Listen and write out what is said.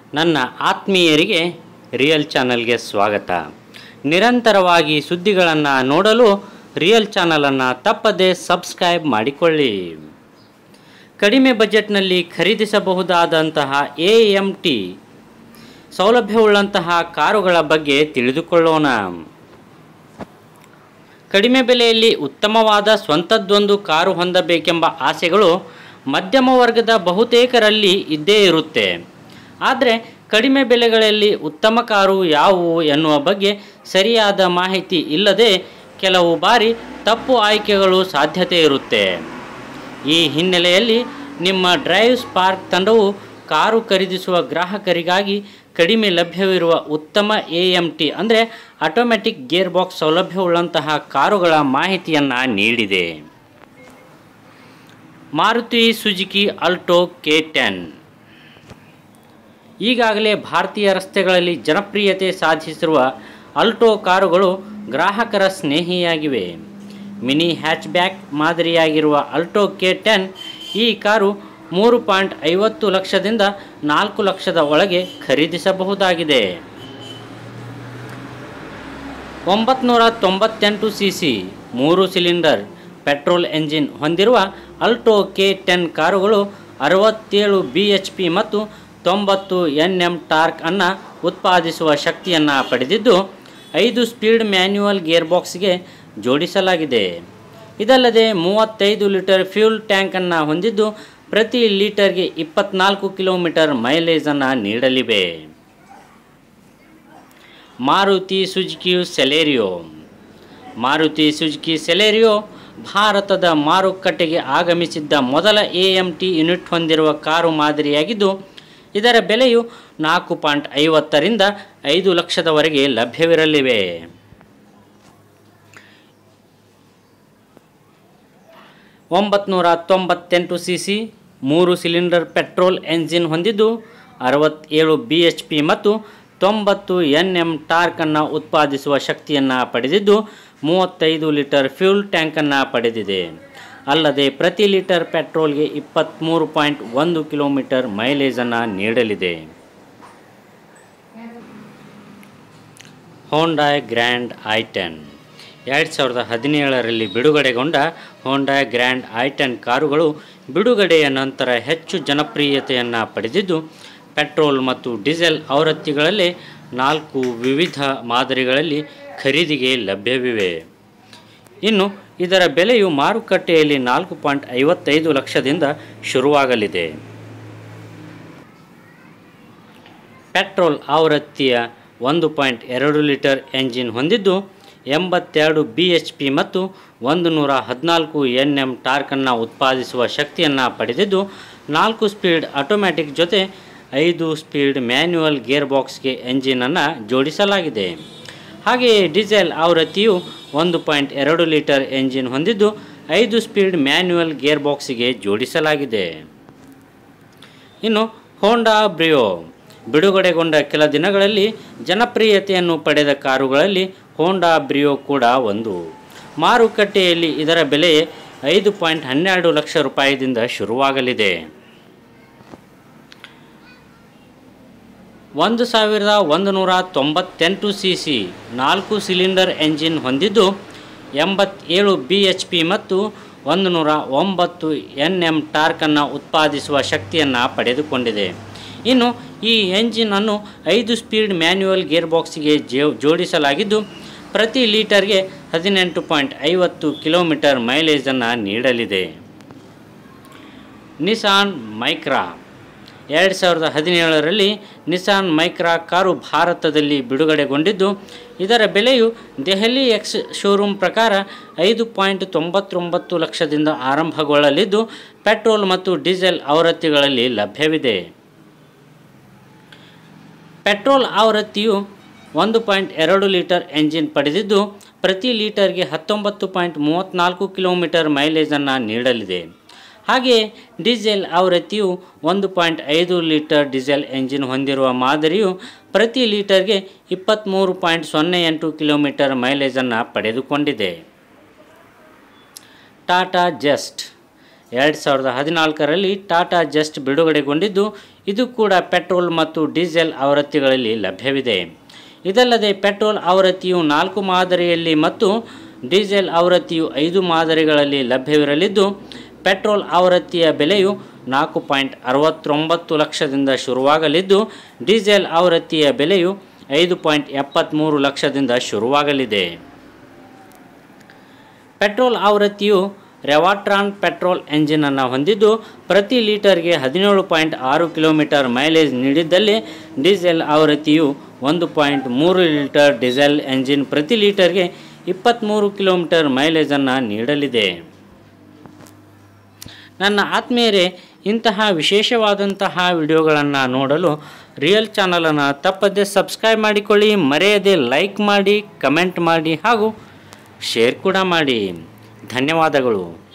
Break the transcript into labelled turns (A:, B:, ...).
A: ನನ್ನ ಆತ್ಮೀಯರಿಗೆ ರಿಯಲ್ ಚಾನಲ್ಗೆ ಸ್ವಾಗತ ನಿರಂತರವಾಗಿ ಸುದ್ದಿಗಳನ್ನು ನೋಡಲು ರಿಯಲ್ ಚಾನಲನ್ನು ತಪ್ಪದೇ ಸಬ್ಸ್ಕ್ರೈಬ್ ಮಾಡಿಕೊಳ್ಳಿ ಕಡಿಮೆ ಬಜೆಟ್ನಲ್ಲಿ ಖರೀದಿಸಬಹುದಾದಂತಹ ಎ ಎಂ ಟಿ ಸೌಲಭ್ಯವುಳ್ಳಂತಹ ಕಾರುಗಳ ಬಗ್ಗೆ ತಿಳಿದುಕೊಳ್ಳೋಣ ಕಡಿಮೆ ಬೆಲೆಯಲ್ಲಿ ಉತ್ತಮವಾದ ಸ್ವಂತದ್ದೊಂದು ಕಾರು ಹೊಂದಬೇಕೆಂಬ ಆಸೆಗಳು ಮಧ್ಯಮ ವರ್ಗದ ಬಹುತೇಕರಲ್ಲಿ ಇದ್ದೇ ಇರುತ್ತೆ ಆದರೆ ಕಡಿಮೆ ಬೆಲೆಗಳಲ್ಲಿ ಉತ್ತಮ ಕಾರು ಯಾವುವು ಎನ್ನುವ ಬಗ್ಗೆ ಸರಿಯಾದ ಮಾಹಿತಿ ಇಲ್ಲದೆ ಕೆಲವು ಬಾರಿ ತಪ್ಪು ಆಯ್ಕೆಗಳು ಸಾಧ್ಯತೆ ಇರುತ್ತೆ ಈ ಹಿನ್ನೆಲೆಯಲ್ಲಿ ನಿಮ್ಮ ಡ್ರೈವ್ ಸ್ಪಾರ್ಕ್ ತಂಡವು ಕಾರು ಖರೀದಿಸುವ ಗ್ರಾಹಕರಿಗಾಗಿ ಕಡಿಮೆ ಲಭ್ಯವಿರುವ ಉತ್ತಮ ಎ ಎಂ ಟಿ ಅಂದರೆ ಆಟೋಮ್ಯಾಟಿಕ್ ಗೇರ್ ಬಾಕ್ಸ್ ಸೌಲಭ್ಯವುಳ್ಳಂತಹ ಕಾರುಗಳ ಮಾಹಿತಿಯನ್ನು ನೀಡಿದೆ Maruti Suzuki Alto K ten ಈಗಾಗಲೇ ಭಾರತೀಯ ರಸ್ತೆಗಳಲ್ಲಿ ಜನಪ್ರಿಯತೆ ಸಾಧಿಸಿರುವ ಅಲ್ಟೋ ಕಾರುಗಳು ಗ್ರಾಹಕರ ಸ್ನೇಹಿಯಾಗಿವೆ ಮಿನಿ ಹ್ಯಾಚ್ಬ್ಯಾಕ್ ಮಾದರಿಯಾಗಿರುವ ಅಲ್ಟೋ ಕೆ ಟೆನ್ ಈ ಕಾರು ಮೂರು ಪಾಯಿಂಟ್ ಐವತ್ತು ಲಕ್ಷದಿಂದ ನಾಲ್ಕು ಲಕ್ಷದ ಒಳಗೆ ಖರೀದಿಸಬಹುದಾಗಿದೆ ಒಂಬತ್ನೂರ ತೊಂಬತ್ತೆಂಟು ಸಿ ಸಿ ಮೂರು ಸಿಲಿಂಡರ್ ಪೆಟ್ರೋಲ್ ಎಂಜಿನ್ ಹೊಂದಿರುವ ಅಲ್ಟೋ ಕೆ ಟೆನ್ ಕಾರುಗಳು ಅರವತ್ತೇಳು ಬಿ ಎಚ್ ಪಿ ಮತ್ತು ತೊಂಬತ್ತು ಎನ್ ಎಂ ಟಾರ್ಕ್ ಅನ್ನು ಉತ್ಪಾದಿಸುವ ಶಕ್ತಿಯನ್ನು ಪಡೆದಿದ್ದು ಐದು ಸ್ಪೀಡ್ ಮ್ಯಾನ್ಯುವಲ್ ಗೇರ್ಬಾಕ್ಸ್ಗೆ ಜೋಡಿಸಲಾಗಿದೆ ಇದಲ್ಲದೆ ಮೂವತ್ತೈದು ಲೀಟರ್ ಫ್ಯೂಲ್ ಟ್ಯಾಂಕನ್ನು ಹೊಂದಿದ್ದು ಪ್ರತಿ ಲೀಟರ್ಗೆ ಇಪ್ಪತ್ನಾಲ್ಕು ಕಿಲೋಮೀಟರ್ ಮೈಲೇಜನ್ನು ನೀಡಲಿವೆ Maruti Suzuki Celerio Maruti Suzuki Celerio ಭಾರತದ ಮಾರುಕಟ್ಟೆಗೆ ಆಗಮಿಸಿದ್ದ ಮೊದಲ ಎ ಎಂ ಟಿ ಯೂನಿಟ್ ಹೊಂದಿರುವ ಕಾರು ಮಾದರಿಯಾಗಿದ್ದು ಇದರ ಬೆಲೆಯು ನಾಲ್ಕು ಪಾಯಿಂಟ್ ಐವತ್ತರಿಂದ ಐದು ಲಕ್ಷದವರೆಗೆ ಲಭ್ಯವಿರಲಿವೆ ಒಂಬತ್ನೂರ ತೊಂಬತ್ತೆಂಟು ಸಿ ಸಿ ಮೂರು ಸಿಲಿಂಡರ್ ಪೆಟ್ರೋಲ್ ಎಂಜಿನ್ ಹೊಂದಿದ್ದು ಅರವತ್ತೇಳು ಬಿ ಎಚ್ ಪಿ ಮತ್ತು ತೊಂಬತ್ತು ಎನ್ ಎಂ ಟಾರ್ಕನ್ನು ಉತ್ಪಾದಿಸುವ ಶಕ್ತಿಯನ್ನು ಪಡೆದಿದ್ದು ಮೂವತ್ತೈದು ಲೀಟರ್ ಫ್ಯೂಲ್ ಟ್ಯಾಂಕನ್ನು ಪಡೆದಿದೆ ಅಲ್ಲದೆ ಪ್ರತಿ ಲೀಟರ್ ಪೆಟ್ರೋಲ್ಗೆ ಇಪ್ಪತ್ತ್ಮೂರು ಪಾಯಿಂಟ್ ಒಂದು ಕಿಲೋಮೀಟರ್ ಮೈಲೇಜನ್ನು ನೀಡಲಿದೆ ಹೋಂಡಾಯ್ ಗ್ರ್ಯಾಂಡ್ ಐ ಟೆನ್ ಎರಡು ಸಾವಿರದ ಹದಿನೇಳರಲ್ಲಿ ಬಿಡುಗಡೆಗೊಂಡ ಹೋಂಡಾ ಗ್ರ್ಯಾಂಡ್ ಐ ಟೆನ್ ಕಾರುಗಳು ಬಿಡುಗಡೆಯ ನಂತರ ಹೆಚ್ಚು ಜನಪ್ರಿಯತೆಯನ್ನು ಪಡೆದಿದ್ದು ಪೆಟ್ರೋಲ್ ಮತ್ತು ಡೀಸೆಲ್ ಆವೃತ್ತಿಗಳಲ್ಲಿ ನಾಲ್ಕು ವಿವಿಧ ಮಾದರಿಗಳಲ್ಲಿ ಖರೀದಿಗೆ ಲಭ್ಯವಿವೆ ಇನ್ನು ಇದರ ಬೆಲೆಯು ಮಾರುಕಟ್ಟೆಯಲ್ಲಿ ನಾಲ್ಕು ಪಾಯಿಂಟ್ ಐವತ್ತೈದು ಲಕ್ಷದಿಂದ ಶುರುವಾಗಲಿದೆ ಪೆಟ್ರೋಲ್ ಆವೃತ್ತಿಯ ಒಂದು ಪಾಯಿಂಟ್ ಎರಡು ಲೀಟರ್ ಎಂಜಿನ್ ಹೊಂದಿದ್ದು ಎಂಬತ್ತೆರಡು ಬಿ ಎಚ್ ಪಿ ಮತ್ತು ಒಂದು ನೂರ ಹದಿನಾಲ್ಕು ಎನ್ ಎಂ ಟಾರ್ಕನ್ನು ಉತ್ಪಾದಿಸುವ ಶಕ್ತಿಯನ್ನು ಪಡೆದಿದ್ದು ನಾಲ್ಕು ಸ್ಪೀಡ್ ಆಟೋಮ್ಯಾಟಿಕ್ ಜೊತೆ ಐದು ಸ್ಪೀಡ್ ಮ್ಯಾನ್ಯುವಲ್ ಗೇರ್ ಬಾಕ್ಸ್ಗೆ ಎಂಜಿನನ್ನು ಜೋಡಿಸಲಾಗಿದೆ ಹಾಗೆಯೇ ಡೀಸೆಲ್ ಆವೃತ್ತಿಯು ಒಂದು ಪಾಯಿಂಟ್ ಎರಡು ಲೀಟರ್ ಎಂಜಿನ್ ಹೊಂದಿದ್ದು ಐದು ಸ್ಪೀಡ್ ಮ್ಯಾನ್ಯುವಲ್ ಗೇರ್ ಬಾಕ್ಸಿಗೆ ಜೋಡಿಸಲಾಗಿದೆ ಇನ್ನು ಹೋಂಡಾ ಬ್ರಿಯೋ ಬಿಡುಗಡೆಗೊಂಡ ಕೆಲ ದಿನಗಳಲ್ಲಿ ಜನಪ್ರಿಯತೆಯನ್ನು ಪಡೆದ ಕಾರುಗಳಲ್ಲಿ ಹೋಂಡಾ ಬ್ರಿಯೋ ಕೂಡ ಒಂದು ಮಾರುಕಟ್ಟೆಯಲ್ಲಿ ಇದರ ಬೆಲೆ ಐದು ಪಾಯಿಂಟ್ ಹನ್ನೆರಡು ಲಕ್ಷ ರೂಪಾಯಿದಿಂದ ಶುರುವಾಗಲಿದೆ ಒಂದು ಸಾವಿರದ ಒಂದು ನೂರ ತೊಂಬತ್ತೆಂಟು ಸಿ ಸಿ ನಾಲ್ಕು ಸಿಲಿಂಡರ್ ಎಂಜಿನ್ ಹೊಂದಿದ್ದು ಎಂಬತ್ತೇಳು ಬಿ ಎಚ್ ಪಿ ಮತ್ತು ಒಂದು ನೂರ ಒಂಬತ್ತು ಎನ್ ಎಂ ಟಾರ್ಕನ್ನು ಉತ್ಪಾದಿಸುವ ಶಕ್ತಿಯನ್ನು ಪಡೆದುಕೊಂಡಿದೆ ಇನ್ನು ಈ ಎಂಜಿನನ್ನು ಐದು ಸ್ಪೀಡ್ ಮ್ಯಾನ್ಯುವಲ್ ಗೇರ್ ಬಾಕ್ಸಿಗೆ ಜೋ ಜೋಡಿಸಲಾಗಿದ್ದು ಪ್ರತಿ ಲೀಟರ್ಗೆ ಹದಿನೆಂಟು ಪಾಯಿಂಟ್ ಐವತ್ತು ಕಿಲೋಮೀಟರ್ ಮೈಲೇಜನ್ನು ನೀಡಲಿದೆ ನಿಸಾನ್ ಮೈಕ್ರಾ ಎರಡು ಸಾವಿರದ ಹದಿನೇಳರಲ್ಲಿ ನಿಸಾನ್ ಮೈಕ್ರಾ ಕಾರು ಭಾರತದಲ್ಲಿ ಬಿಡುಗಡೆಗೊಂಡಿದ್ದು ಇದರ ಬೆಲೆಯು ದೆಹಲಿ ಎಕ್ಸ್ ಶೋರೂಮ್ ಪ್ರಕಾರ ಐದು ಪಾಯಿಂಟ್ ತೊಂಬತ್ತೊಂಬತ್ತು ಲಕ್ಷದಿಂದ ಆರಂಭಗೊಳ್ಳಲಿದ್ದು ಪೆಟ್ರೋಲ್ ಮತ್ತು ಡೀಸೆಲ್ ಆವೃತ್ತಿಗಳಲ್ಲಿ ಲಭ್ಯವಿದೆ ಪೆಟ್ರೋಲ್ ಆವೃತ್ತಿಯು ಒಂದು ಪಾಯಿಂಟ್ ಎರಡು ಲೀಟರ್ ಎಂಜಿನ್ ಪಡೆದಿದ್ದು ಪ್ರತಿ ಲೀಟರ್ಗೆ ಹತ್ತೊಂಬತ್ತು ಪಾಯಿಂಟ್ ಮೂವತ್ತ್ನಾಲ್ಕು ಕಿಲೋಮೀಟರ್ ಮೈಲೇಜನ್ನು ನೀಡಲಿದೆ ಹಾಗೆಯೇ ಡೀಸೆಲ್ ಆವೃತ್ತಿಯು ಒಂದು ಪಾಯಿಂಟ್ ಐದು ಲೀಟರ್ ಡೀಸೆಲ್ ಎಂಜಿನ್ ಹೊಂದಿರುವ ಮಾದರಿಯು ಪ್ರತಿ ಲೀಟರ್ಗೆ ಇಪ್ಪತ್ತ್ಮೂರು ಪಾಯಿಂಟ್ ಸೊನ್ನೆ ಎಂಟು ಕಿಲೋಮೀಟರ್ ಮೈಲೇಜನ್ನು ಪಡೆದುಕೊಂಡಿದೆ ಟಾಟಾ ಜಸ್ಟ್ ಎರಡು ಸಾವಿರದ ಹದಿನಾಲ್ಕರಲ್ಲಿ ಟಾಟಾ ಜಸ್ಟ್ ಬಿಡುಗಡೆಗೊಂಡಿದ್ದು ಇದು ಕೂಡ ಪೆಟ್ರೋಲ್ ಮತ್ತು ಡೀಸೆಲ್ ಆವೃತ್ತಿಗಳಲ್ಲಿ ಲಭ್ಯವಿದೆ ಇದಲ್ಲದೆ ಪೆಟ್ರೋಲ್ ಆವೃತ್ತಿಯು ನಾಲ್ಕು ಮಾದರಿಯಲ್ಲಿ ಮತ್ತು ಡೀಸೆಲ್ ಆವೃತ್ತಿಯು ಐದು ಮಾದರಿಗಳಲ್ಲಿ ಲಭ್ಯವಿರಲಿದ್ದು ಪೆಟ್ರೋಲ್ ಆವೃತ್ತಿಯ ಬೆಲೆಯು ನಾಲ್ಕು ಪಾಯಿಂಟ್ ಅರವತ್ತೊಂಬತ್ತು ಲಕ್ಷದಿಂದ ಶುರುವಾಗಲಿದ್ದು ಡೀಸೆಲ್ ಆವೃತ್ತಿಯ ಬೆಲೆಯು ಐದು ಪಾಯಿಂಟ್ ಎಪ್ಪತ್ತ್ಮೂರು ಲಕ್ಷದಿಂದ ಶುರುವಾಗಲಿದೆ ಪೆಟ್ರೋಲ್ ಆವೃತ್ತಿಯು ರೆವಾಟ್ರಾನ್ ಪೆಟ್ರೋಲ್ ಎಂಜಿನನ್ನು ಹೊಂದಿದ್ದು ಪ್ರತಿ ಲೀಟರ್ಗೆ ಹದಿನೇಳು ಪಾಯಿಂಟ್ ಆರು ಕಿಲೋಮೀಟರ್ ಮೈಲೇಜ್ ನೀಡಿದ್ದಲ್ಲಿ ಡೀಸೆಲ್ ಆವೃತ್ತಿಯು ಒಂದು ಪಾಯಿಂಟ್ ಮೂರು ಲೀಟರ್ ಡೀಸೆಲ್ ಎಂಜಿನ್ ಪ್ರತಿ ಲೀಟರ್ಗೆ ಇಪ್ಪತ್ತ್ಮೂರು ಕಿಲೋಮೀಟರ್ ಮೈಲೇಜನ್ನು ನೀಡಲಿದೆ ನನ್ನ ಆತ್ಮೀಯರೇ ಇಂತಹ ವಿಶೇಷವಾದಂತಹ ವಿಡಿಯೋಗಳನ್ನು ನೋಡಲು ರಿಯಲ್ ಚಾನಲನ್ನು ತಪ್ಪದೆ ಸಬ್ಸ್ಕ್ರೈಬ್ ಮಾಡಿಕೊಳ್ಳಿ ಮರೆಯದೆ ಲೈಕ್ ಮಾಡಿ ಕಮೆಂಟ್ ಮಾಡಿ ಹಾಗೂ ಶೇರ್ ಕೂಡ ಮಾಡಿ ಧನ್ಯವಾದಗಳು